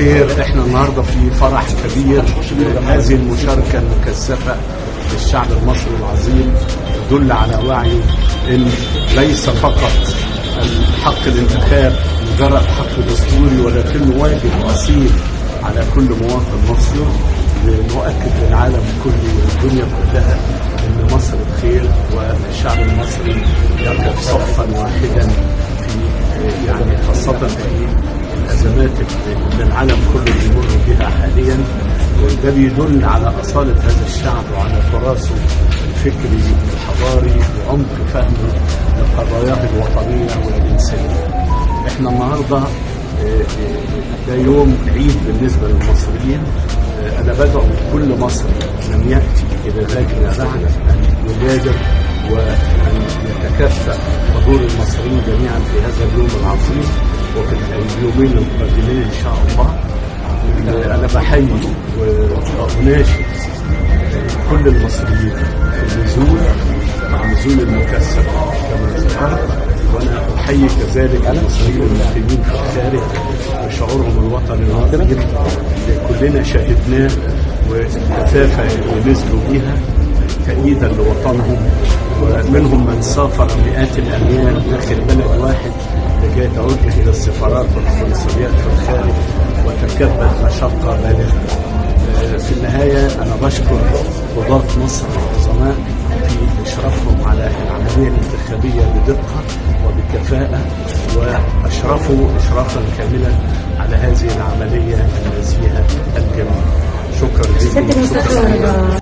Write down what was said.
الخير احنا النهارده في فرح كبير هذه المشاركه المكثفه للشعب المصري العظيم تدل على وعيه ان ليس فقط حق الانتخاب مجرد حق دستوري ولكنه واجب اصيل على كل مواطن مصري نؤكد للعالم كله والدنيا كلها ان مصر بخير والشعب المصري يقف صفا واحدا في يعني خاصه في الازمات اللي العالم كله بيمر بها حاليا وده بيدل على اصاله هذا الشعب وعلى تراثه الفكري والحضاري وعمق فهمه لقضاياه الوطنيه والانسانيه. احنا النهارده ده يوم عيد بالنسبه للمصريين انا بدعو كل مصري لم ياتي الى اللجنه بعد ان يبادر وان يتكفى حضور المصريين جميعا في هذا اليوم العظيم وفي اليومين القادمين ان شاء الله انا بحيي واناشد كل المصريين في النزول مع نزول المكثف كما ذكرت وانا احيي كذلك المصريين المقيمين في الخارج وشعورهم الوطني العظيم اللي كلنا شاهدناه والكثافه اللي نزلوا بيها تأييدا لوطنهم ومنهم من سافر مئات الاميال داخل بلد واحد لكي يتوجه الى السفارات والقنصليات في الخارج وتكبد مشقه بالغه. في النهايه انا بشكر قضاة مصر العظماء في اشرافهم على العمليه الانتخابيه بدقه وبكفاءه واشرفوا اشرافا كاملا على هذه العمليه النزيهه الجميله. شكرا لكم. سيادة المستشار